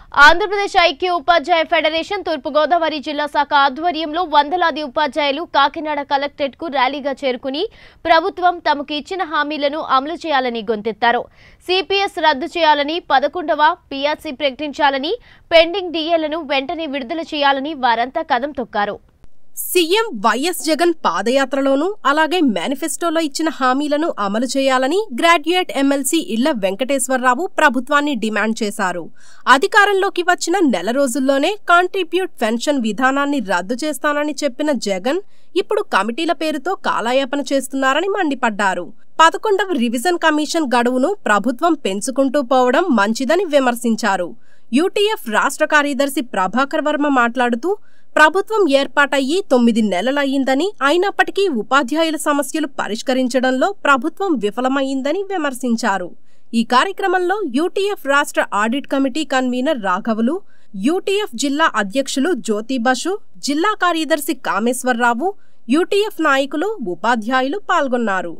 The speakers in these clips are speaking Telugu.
ఆంధ్రప్రదేశ్ ఐక్య ఉపాధ్యాయ ఫెడరేషన్ తూర్పుగోదావరి జిల్లా శాఖ ఆధ్వర్యంలో వందలాది ఉపాధ్యాయులు కాకినాడ కలెక్టరేట్ కు ర్యాలీగా చేరుకుని ప్రభుత్వం తమకు ఇచ్చిన హామీలను అమలు చేయాలని గొంతెత్తారు సిపిఎస్ రద్దు చేయాలని పదకొండవ పిఆర్సీ ప్రకటించాలని పెండింగ్ డిఏలను వెంటనే విడుదల చేయాలని వారంతా కదం తొక్కారు సీఎం వైఎస్ జగన్ పాదయాత్రలోనూ అలాగే మేనిఫెస్టోలో ఇచ్చిన హామీలను అమలు చేయాలని గ్రాడ్యుయేట్ ఎమ్మెల్సీ ఇళ్ల వెంకటేశ్వరరావు ప్రభుత్వాన్ని డిమాండ్ చేశారు అధికారంలోకి వచ్చిన నెల రోజుల్లోనే కాంట్రిబ్యూట్ పెన్షన్ విధానాన్ని రద్దు చేస్తానని చెప్పిన జగన్ ఇప్పుడు కమిటీల పేరుతో కాలయాపన చేస్తున్నారని మండిపడ్డారు పదకొండవ రివిజన్ కమిషన్ గడువును ప్రభుత్వం పెంచుకుంటూ పోవడం మంచిదని విమర్శించారు యూటీఎఫ్ రాష్ట్ర కార్యదర్శి ప్రభాకర్ వర్మ మాట్లాడుతూ ప్రభుత్వం ఏర్పాటయ్యి తొమ్మిది నెలలయ్యిందని అయినప్పటికీ ఉపాధ్యాయుల సమస్యలు పరిష్కరించడంలో ప్రభుత్వం విఫలమైందని విమర్శించారు ఈ కార్యక్రమంలో యూటీఎఫ్ రాష్ట్ర ఆడిట్ కమిటీ కన్వీనర్ రాఘవులు యూటీఎఫ్ జిల్లా అధ్యక్షులు జ్యోతి బసు జిల్లా కార్యదర్శి కామేశ్వరరావు యూటీఎఫ్ నాయకులు ఉపాధ్యాయులు పాల్గొన్నారు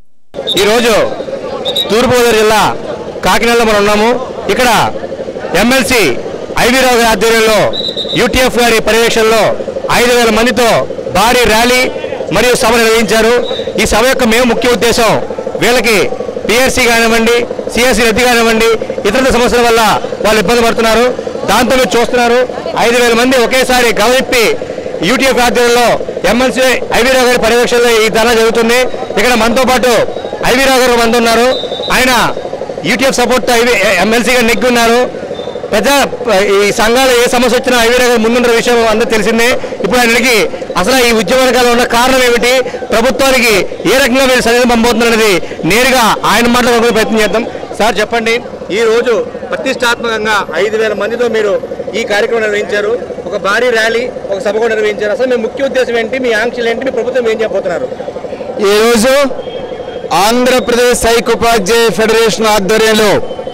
ఈరోజు తూర్పుగోదావరి జిల్లా కాకినాడలో మనం ఉన్నాము ఇక్కడ ఎమ్మెల్సీ ఐవీరావు గారి ఆధ్వర్యంలో యూటీఎఫ్ గారి పర్యవేక్షణలో ఐదు వేల మందితో భారీ ర్యాలీ మరియు సభ నిర్వహించారు ఈ సభ యొక్క మేము ముఖ్య ఉద్దేశం వీళ్ళకి పిఆర్సీ కానివ్వండి సిఎస్సి రద్దు కానివ్వండి ఇతర సమస్యల వల్ల వాళ్ళు ఇబ్బంది పడుతున్నారు దాంతో మీరు చూస్తున్నారు ఐదు వేల మంది ఒకేసారి గవనిప్పి యూటీఎఫ్ ఆధ్వర్యంలో ఎమ్మెల్సీ ఐవీరావు గారి పర్యవేక్షణలో ఈ ధర్నా జరుగుతుంది ఇక్కడ మనతో పాటు ఐవీరావు గారు మంది ఉన్నారు ఆయన యూటీఎఫ్ సపోర్ట్ ఐవీ ఎమ్మెల్సీగా నెగ్గి ఉన్నారు పెద్ద ఈ సంఘాలు ఏ సమస్య వచ్చినా ఐవీరావు గారు ముందున్న విషయం అందరూ తెలిసిందే ఇప్పుడు ఆయనకి అసలు ఈ ఉద్యమాల ఉన్న కారణం ఏమిటి ప్రభుత్వానికి ఏ రకంగా వీళ్ళు సందేశం పంపబోతున్నది నేరుగా ఆయన మాట్లాడుకునే ప్రయత్నం చేద్దాం సార్ చెప్పండి ఈ రోజు ప్రతిష్టాత్మకంగా ఐదు వేల మందితో మీరు ఈ కార్యక్రమం నిర్వహించారు ఒక భారీ ర్యాలీ ఒక సభ కూడా నిర్వహించారు అసలు మీ ముఖ్య ఉద్దేశం ఏంటి మీ ఆంక్షలు ఏంటి మీ ప్రభుత్వం ఏం చెప్పబోతున్నారు ఈరోజు ఆంధ్రప్రదేశ్ సైక్ ఉపాధ్యాయ ఫెడరేషన్ ఆధ్వర్యంలో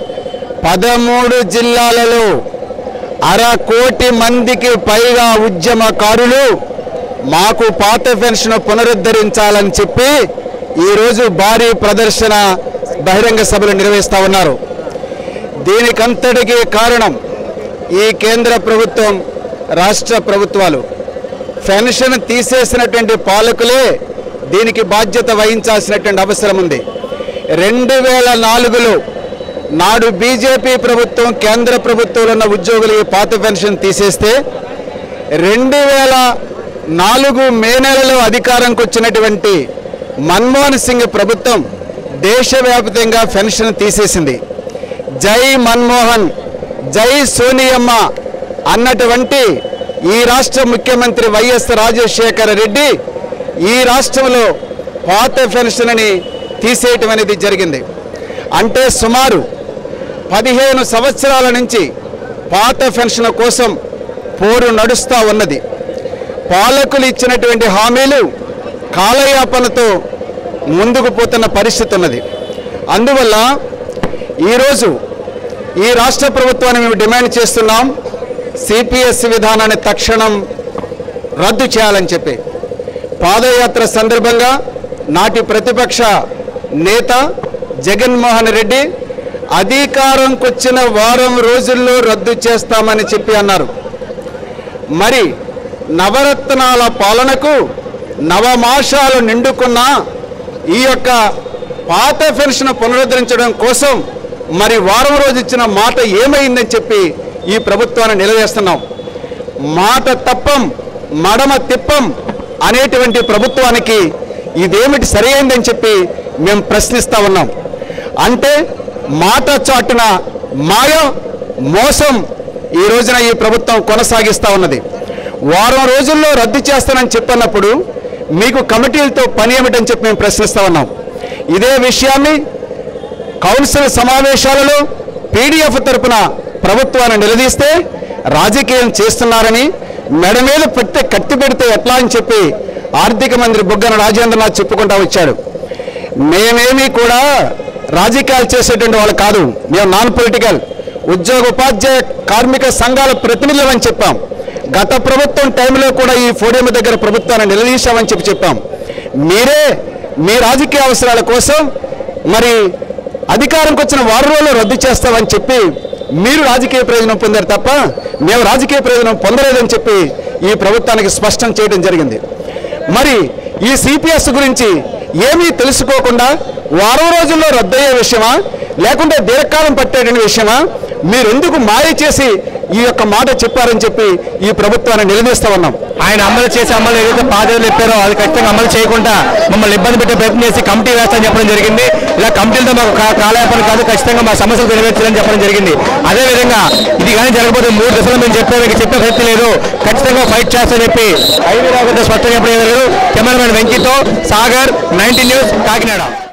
పదమూడు జిల్లాలలో అర కోటి మందికి పైగా ఉద్యమకారులు మాకు పాత పెన్షన్ పునరుద్ధరించాలని చెప్పి ఈరోజు భారీ ప్రదర్శన బహిరంగ సభలు నిర్వహిస్తూ ఉన్నారు దీనికంతటికీ కారణం ఈ కేంద్ర ప్రభుత్వం రాష్ట్ర ప్రభుత్వాలు పెన్షన్ తీసేసినటువంటి పాలకులే దీనికి బాధ్యత వహించాల్సినటువంటి అవసరం ఉంది రెండు వేల నాలుగులో నాడు బీజేపీ ప్రభుత్వం కేంద్ర ప్రభుత్వంలో ఉన్న ఉద్యోగులకి పాత పెన్షన్ తీసేస్తే రెండు వేల నాలుగు మే నెలలో అధికారంకి వచ్చినటువంటి మన్మోహన్ సింగ్ ప్రభుత్వం దేశవ్యాప్తంగా పెన్షన్ తీసేసింది జై మన్మోహన్ జై సోనియమ్మ అన్నటువంటి ఈ రాష్ట్ర ముఖ్యమంత్రి వైఎస్ రాజశేఖర రెడ్డి ఈ రాష్ట్రంలో పాత పెన్షన్ని తీసేయటం అనేది జరిగింది అంటే సుమారు పదిహేను సంవత్సరాల నుంచి పాత పెన్షన్ కోసం పోరు నడుస్తూ ఉన్నది పాలకులు ఇచ్చినటువంటి హామీలు కాలయాపనతో ముందుకు పోతున్న పరిస్థితి ఉన్నది అందువల్ల ఈరోజు ఈ రాష్ట్ర ప్రభుత్వాన్ని మేము డిమాండ్ చేస్తున్నాం సిపిఎస్ విధానాన్ని తక్షణం రద్దు చేయాలని చెప్పి పాదయాత్ర సందర్భంగా నాటి ప్రతిపక్ష నేత జగన్మోహన్ రెడ్డి అధికారంకి వచ్చిన వారం రోజుల్లో రద్దు చేస్తామని చెప్పి అన్నారు మరి నవరత్నాల పాలనకు నవమాసాలు నిండుకున్న ఈ యొక్క పాత పెన్షన్ పునరుద్ధరించడం కోసం మరి వారం రోజు ఇచ్చిన మాట ఏమైందని చెప్పి ఈ ప్రభుత్వాన్ని నిలవేస్తున్నాం మాట తప్పం మడమ తిప్పం అనేటువంటి ప్రభుత్వానికి ఇదేమిటి సరైందని చెప్పి మేము ప్రశ్నిస్తా ఉన్నాం అంటే మాట చాటున మాయ మోసం ఈ రోజున ఈ ప్రభుత్వం కొనసాగిస్తూ ఉన్నది వారం రోజుల్లో రద్దు చేస్తానని చెప్పినప్పుడు మీకు కమిటీలతో పని ఏమిటని చెప్పి మేము ప్రశ్నిస్తా ఉన్నాం ఇదే విషయాన్ని కౌన్సిల్ సమావేశాలలో పీడీఎఫ్ తరపున ప్రభుత్వాన్ని నిలదీస్తే రాజకీయం చేస్తున్నారని మెడ మీద పెడితే కత్తి పెడితే ఎట్లా అని చెప్పి ఆర్థిక మంత్రి బుగ్గన రాజేంద్రనాథ్ చెప్పుకుంటా వచ్చాడు మేమేమీ కూడా రాజకీయాలు చేసేటువంటి వాళ్ళు కాదు మేము నాన్ పొలిటికల్ ఉద్యోగ ఉపాధ్యాయ కార్మిక సంఘాల ప్రతినిధులు అని చెప్పాం గత ప్రభుత్వం టైంలో కూడా ఈ ఫోడియం దగ్గర ప్రభుత్వాన్ని నిలదీశామని చెప్పి చెప్పాం మీరే మీ రాజకీయ అవసరాల కోసం మరి అధికారంకి వచ్చిన వారం రోజులు రద్దు చేస్తామని చెప్పి మీరు రాజకీయ ప్రయోజనం పొందారు తప్ప మేము రాజకీయ ప్రయోజనం పొందలేదని చెప్పి ఈ ప్రభుత్వానికి స్పష్టం చేయడం జరిగింది మరి ఈ సిపిఎస్ గురించి ఏమీ తెలుసుకోకుండా వారం రోజుల్లో రద్దయ్యే విషయమా లేకుంటే దీర్ఘకాలం పట్టేటువంటి విషయమా మీరు ఎందుకు మాయ చేసి ఈ యొక్క మాట చెప్పారని చెప్పి ఈ ప్రభుత్వాన్ని నిలదీస్తా ఉన్నాం ఆయన అమలు చేసి అమలు ఏదైతే బాధ్యతలు చెప్పారో అది ఖచ్చితంగా అమలు చేయకుండా మమ్మల్ని ఇబ్బంది పెట్టే ప్రయత్నం చేసి కమిటీ వేస్తామని చెప్పడం జరిగింది ఇలా కమిటీలతో మాకు కా- కాలయాపన కాదు ఖచ్చితంగా మా సమస్యలు నెరవేర్చాలని చెప్పడం జరిగింది అదేవిధంగా ఇది కానీ జరగబోతే మూడు దశలు మేము చెప్పే చెప్పే ప్రయత్నం లేదు ఖచ్చితంగా ఫైట్ చేస్తామని చెప్పి ఐవీ రావు స్పష్టంగా చెప్పడం జరిగింది కెమెరామెన్ వెంకీతో సాగర్ నైన్టీ న్యూస్ కాకినాడ